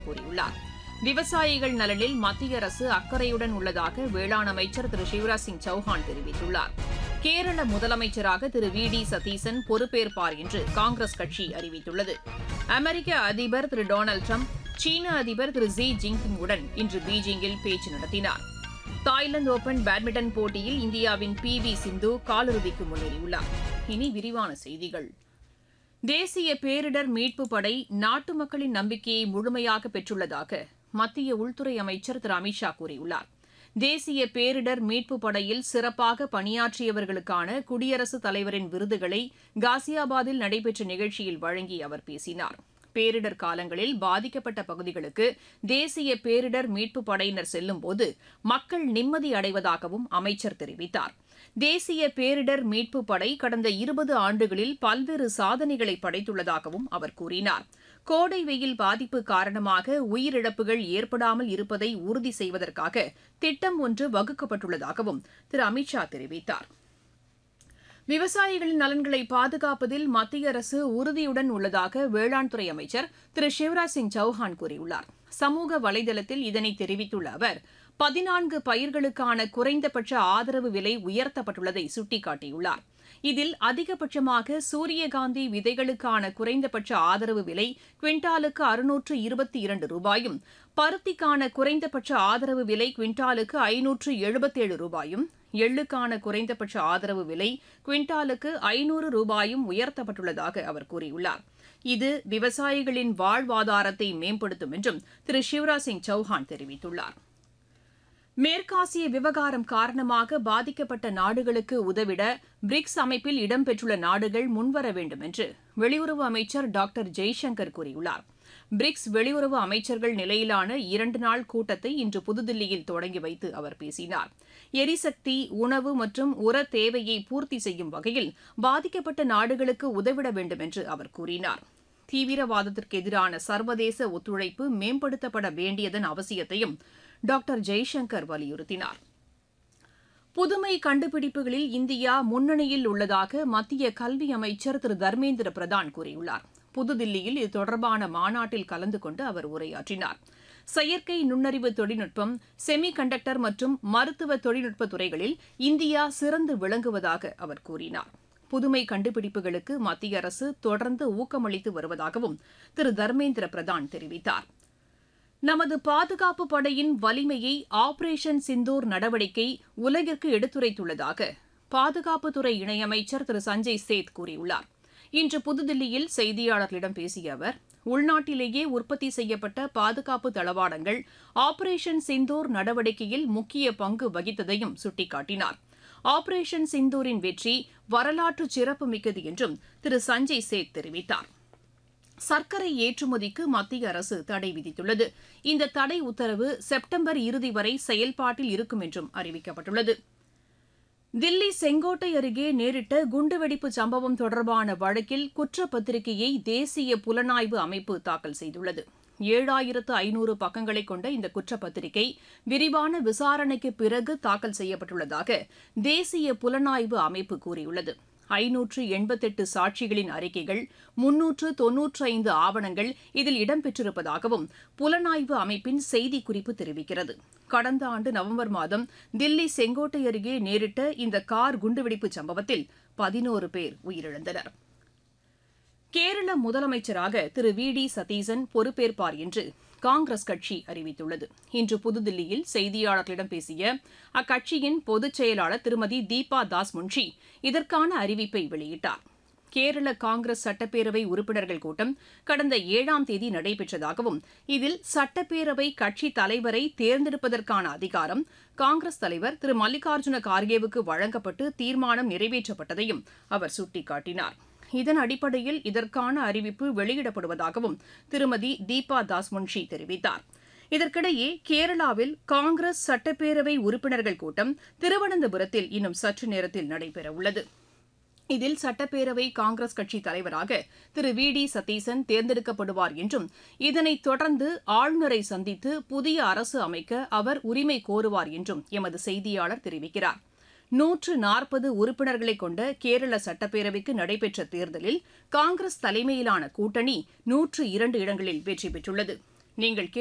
கூறியுள்ளார் விவசாயிகள் நலனில் மத்திய அரசு அக்கறையுடன் உள்ளதாக வேளாண் அமைச்சர் திரு சிவராஜ் சிங் சௌஹான் தெரிவித்துள்ளார் கேரள முதலமைச்சராக திரு வி டி சதீசன் பொறுப்பேற்பார் என்று காங்கிரஸ் கட்சி அறிவித்துள்ளது அமெரிக்க அதிபர் திரு டொனால்டு ட்ரம்ப் சீன அதிபர் திரு ஜி ஜின்பிங்குடன் இன்று பீஜிங்கில் பேச்சு நடத்தினார் தாய்லாந்து ஓபன் பேட்மிண்டன் போட்டியில் இந்தியாவின் பி வி சிந்து காலிறுதிக்கு முன்னேறியுள்ளார் இனி விரிவான செய்திகள் தேசிய பேரிடர் மீட்புப் படை நாட்டு மக்களின் நம்பிக்கையை முழுமையாக பெற்றுள்ளதாக மத்திய உள்துறை அமைச்சர் திரு அமித்ஷா கூறியுள்ளார் தேசிய பேரிடர் மீட்புப் படையில் சிறப்பாக பணியாற்றியவர்களுக்கான குடியரசுத் தலைவரின் விருதுகளை காசியாபாத்தில் நடைபெற்ற நிகழ்ச்சியில் வழங்கி அவர் பேசினார் பேரிடர் காலங்களில் பாதிக்கப்பட்ட பகுதிகளுக்கு தேசிய பேரிடர் மீட்புப் படையினர் செல்லும்போது மக்கள் நிம்மதி அடைவதாகவும் அமைச்சர் தெரிவித்தார் தேசிய பேரிடர் மீட்புப் படை கடந்த இருபது ஆண்டுகளில் பல்வேறு சாதனைகளை படைத்துள்ளதாகவும் அவர் கூறினார் கோடை வெயில் பாதிப்பு காரணமாக உயிரிழப்புகள் ஏற்படாமல் இருப்பதை உறுதி செய்வதற்காக திட்டம் ஒன்று வகுக்கப்பட்டுள்ளதாகவும் திரு அமித்ஷா தெரிவித்தார் விவசாயிகளின் நலன்களை பாதுகாப்பதில் மத்திய அரசு உறுதியுடன் உள்ளதாக வேளாண் துறை அமைச்சர் திரு சிவராஜ் சிங் சௌஹான் கூறியுள்ளார் சமூக வலைதளத்தில் இதனை தெரிவித்துள்ள அவர் பதினான்கு பயிர்களுக்கான குறைந்தபட்ச ஆதரவு விலை உயர்த்தப்பட்டுள்ளதை சுட்டிக்காட்டியுள்ளார் இதில் அதிகபட்சமாக சூரியகாந்தி விதைகளுக்கான குறைந்தபட்ச ஆதரவு விலை குவிண்டாலுக்கு அறுநூற்று இருபத்தி இரண்டு ரூபாயும் பருத்திக்கான குறைந்தபட்ச ஆதரவு விலை குவிண்டாலுக்கு ஐநூற்று எழுபத்தேழு ரூபாயும் எள்ளுக்கான குறைந்தபட்ச ஆதரவு விலை குவிண்டாலுக்கு ஐநூறு ரூபாயும் உயர்த்தப்பட்டுள்ளதாக அவர் கூறியுள்ளார் இது விவசாயிகளின் வாழ்வாதாரத்தை மேம்படுத்தும் என்றும் திரு சிவராஜ் சிங் சௌஹான் தெரிவித்துள்ளார் மேற்காசிய விவகாரம் காரணமாக பாதிக்கப்பட்ட நாடுகளுக்கு உதவிட பிரிக்ஸ் அமைப்பில் இடம்பெற்றுள்ள நாடுகள் முன்வர வேண்டும் என்று வெளியுறவு அமைச்சர் டாக்டர் ஜெய்சங்கர் கூறியுள்ளார் பிரிக்ஸ் வெளியுறவு அமைச்சர்கள் நிலையிலான இரண்டு நாள் கூட்டத்தை இன்று புதுதில்லியில் தொடங்கி வைத்து அவர் பேசினார் எரிசக்தி உணவு மற்றும் உர தேவையை பூர்த்தி செய்யும் வகையில் பாதிக்கப்பட்ட நாடுகளுக்கு உதவிட வேண்டும் என்று அவர் கூறினார் தீவிரவாதத்திற்கு எதிரான சர்வதேச ஒத்துழைப்பு மேம்படுத்தப்பட வேண்டியதன் அவசியத்தையும் டாக்டர் ஜெய்சங்கர் வலியுறுத்தினார் புதுமை கண்டுபிடிப்புகளில் இந்தியா முன்னணியில் உள்ளதாக மத்திய கல்வி அமைச்சர் திரு தர்மேந்திர பிரதான் கூறியுள்ளார் புதுதில்லியில் இது தொடர்பான மாநாட்டில் கலந்து கொண்டு அவர் உரையாற்றினார் செயற்கை நுண்ணறிவு தொழில்நுட்பம் செமி கண்டக்டர் மற்றும் மருத்துவ தொழில்நுட்ப துறைகளில் இந்தியா சிறந்து விளங்குவதாக அவர் கூறினார் புதுமை கண்டுபிடிப்புகளுக்கு மத்திய அரசு தொடர்ந்து ஊக்கமளித்து வருவதாகவும் திரு தர்மேந்திர பிரதான் தெரிவித்தார் நமது பாதுகாப்பு படையின் வலிமையை ஆபரேஷன் சிந்தூர் நடவடிக்கை உலகிற்கு எடுத்துரைத்துள்ளதாக பாதுகாப்புத்துறை இணையமைச்சர் திரு சஞ்சய் சேத் கூறியுள்ளார் இன்று புதுதில்லியில் செய்தியாளர்களிடம் பேசிய அவர் உள்நாட்டிலேயே உற்பத்தி செய்யப்பட்ட பாதுகாப்பு தளவாடங்கள் ஆபரேஷன் சிந்தூர் நடவடிக்கையில் முக்கிய பங்கு வகித்ததையும் சுட்டிக்காட்டினார் ஆபரேஷன் சிந்தூரின் வெற்றி வரலாற்று சிறப்புமிக்கது என்றும் திரு சஞ்சய் சேத் தெரிவித்தார் சர்க்கரை ஏற்றுமதிக்கு மத்திய அரசு தடை விதித்துள்ளது இந்த தடை உத்தரவு செப்டம்பர் இறுதி வரை செயல்பாட்டில் இருக்கும் என்றும் அறிவிக்கப்பட்டுள்ளது தில்லி செங்கோட்டை அருகே நேரிட்ட குண்டுவெடிப்பு சம்பவம் தொடர்பான வழக்கில் குற்றப்பத்திரிகையை தேசிய புலனாய்வு அமைப்பு தாக்கல் செய்துள்ளது ஏழாயிரத்து ஐநூறு பக்கங்களை கொண்ட இந்த குற்றப்பத்திரிகை விரிவான விசாரணைக்கு பிறகு தாக்கல் செய்யப்பட்டுள்ளதாக தேசிய புலனாய்வு அமைப்பு கூறியுள்ளது ஐநூற்று எண்பத்தெட்டு சாட்சிகளின் அறிக்கைகள் முன்னூற்று தொன்னூற்று ஐந்து ஆவணங்கள் இதில் இடம்பெற்றிருப்பதாகவும் புலனாய்வு அமைப்பின் செய்திக்குறிப்பு தெரிவிக்கிறது கடந்த ஆண்டு நவம்பர் மாதம் தில்லி செங்கோட்டை அருகே நேரிட்ட இந்த கார் குண்டுவெடிப்பு சம்பவத்தில் பதினோரு பேர் உயிரிழந்தனர் கேரள முதலமைச்சராக திரு வி டி சதீசன் பொறுப்பேற்பார் என்று காங்கிரஸ் கட்சி அறிவித்துள்ளது இன்று புதுதில்லியில் செய்தியாளர்களிடம் பேசிய அக்கட்சியின் பொதுச் செயலாளர் திருமதி தீபா தாஸ் முன்ஷி இதற்கான அறிவிப்பை வெளியிட்டார் கேரள காங்கிரஸ் சட்டப்பேரவை உறுப்பினர்கள் கூட்டம் கடந்த ஏழாம் தேதி நடைபெற்றதாகவும் இதில் சட்டப்பேரவை கட்சி தலைவரை தேர்ந்தெடுப்பதற்கான அதிகாரம் காங்கிரஸ் தலைவர் திரு மல்லிகார்ஜுன கார்கேவுக்கு வழங்கப்பட்டு தீர்மானம் நிறைவேற்றப்பட்டதையும் அவர் சுட்டிக்காட்டினார் இதன் அடிப்படையில் இதற்கான அறிவிப்பு வெளியிடப்படுவதாகவும் திருமதி தீபா தாஸ் முன்ஷி தெரிவித்தார் இதற்கிடையே கேரளாவில் காங்கிரஸ் சட்டப்பேரவை உறுப்பினர்கள் கூட்டம் திருவனந்தபுரத்தில் இன்னும் சற்று நேரத்தில் நடைபெறவுள்ளது இதில் சட்டப்பேரவை காங்கிரஸ் கட்சி தலைவராக திரு வி டி சதீசன் தேர்ந்தெடுக்கப்படுவார் என்றும் இதனைத் தொடர்ந்து ஆளுநரை சந்தித்து புதிய அரசு அமைக்க அவர் உரிமை கோருவார் என்றும் எமது செய்தியாளர் தெரிவிக்கிறார் நூற்று நாற்பது உறுப்பினர்களை கொண்ட கேரள சட்டப்பேரவைக்கு நடைபெற்ற தேர்தலில் காங்கிரஸ் தலைமையிலான கூட்டணி நூற்று இரண்டு இடங்களில் வெற்றி பெற்றுள்ளது நீங்கள்